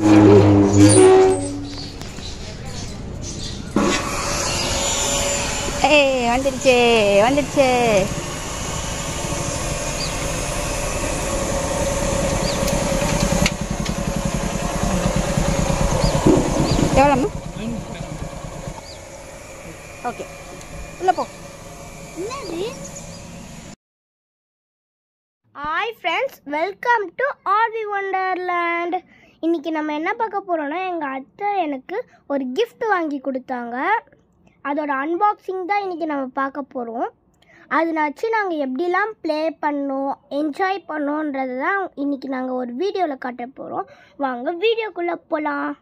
ஏய் வந்துடுச்சு வந்துடுச்சு எவ்வளோம்மா ஓகே உள்ள போ hi friends welcome to RV Wonderland இன்னைக்கு நம்ம என்ன பார்க்க போகிறோம்னா எங்கள் அத்தை எனக்கு ஒரு gift வாங்கி கொடுத்தாங்க அதோட அன்பாக்சிங் தான் இன்றைக்கி நம்ம பார்க்க போகிறோம் அதனாச்சு நாங்கள் எப்படிலாம் ப்ளே பண்ணோம் என்ஜாய் பண்ணோன்றது தான் இன்றைக்கி நாங்கள் ஒரு வீடியோவில் காட்ட போகிறோம் வாங்க வீடியோக்குள்ளே போகலாம்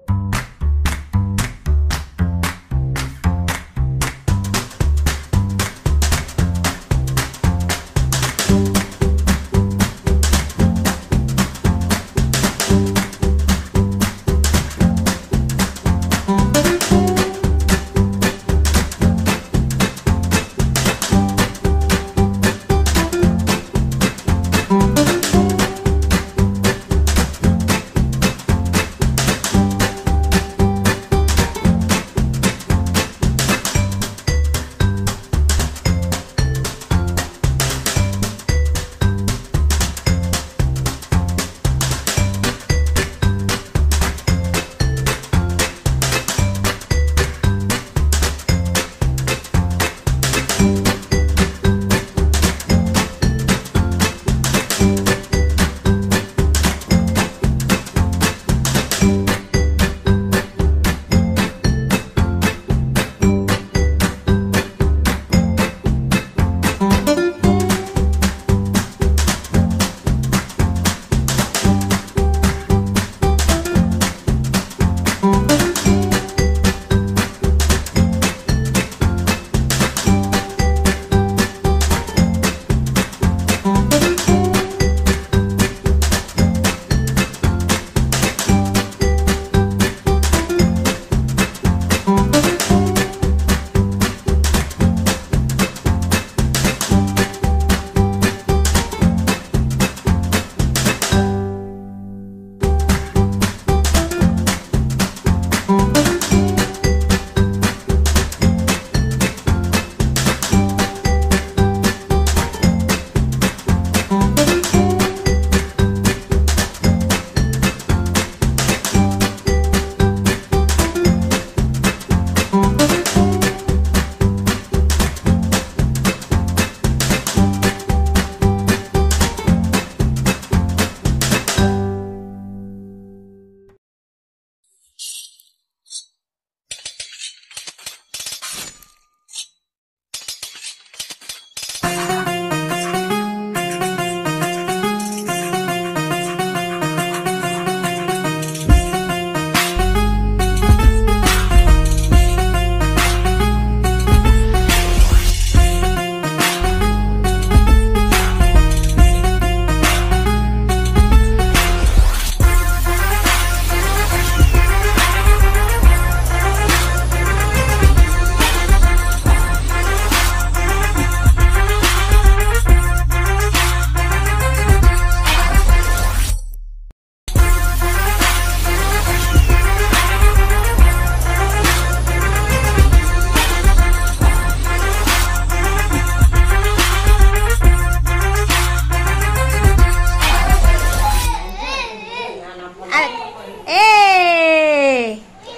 ஏய்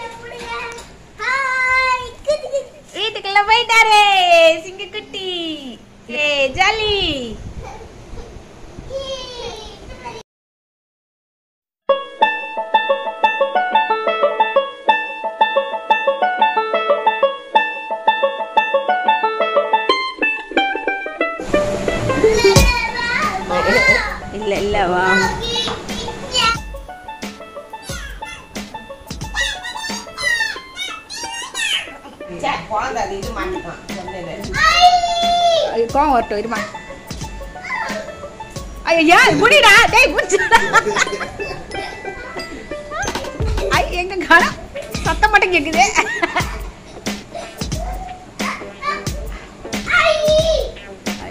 வீட்டுக்குள்ள போயிட்டாரே சிங்கக்குட்டி ஏ ஜாலி இல்ல இல்ல வா குழந்தை அது இது மாட்டிக்கான் சொன்னேன் ஐயோ, கோவம் வரட்டும் இருமா ஐயோ ஏன் புடிடா டேய் புடிச்சுடா ஐ எங்க காணோம் சத்தம் மட்டும் கேக்குது ஐ.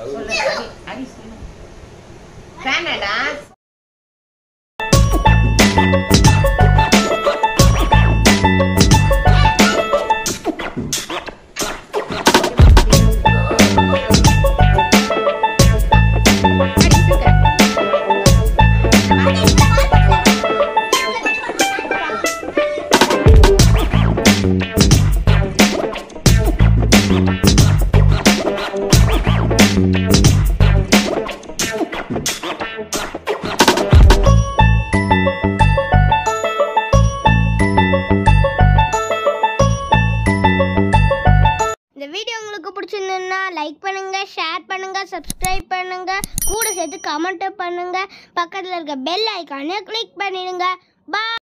சொல்லு அடி அடி சொல்லு ஃபேனடா இந்த வீடியோ உங்களுக்கு பிடிச்சிருந்ததுன்னா லைக் பண்ணுங்க ஷேர் பண்ணுங்க சப்ஸ்கிரைப் பண்ணுங்க கூட சேர்த்து கமெண்ட் பண்ணுங்க பக்கத்தில் இருக்க பெல் ஐக்கானை கிளிக் பண்ணிடுங்க பாய்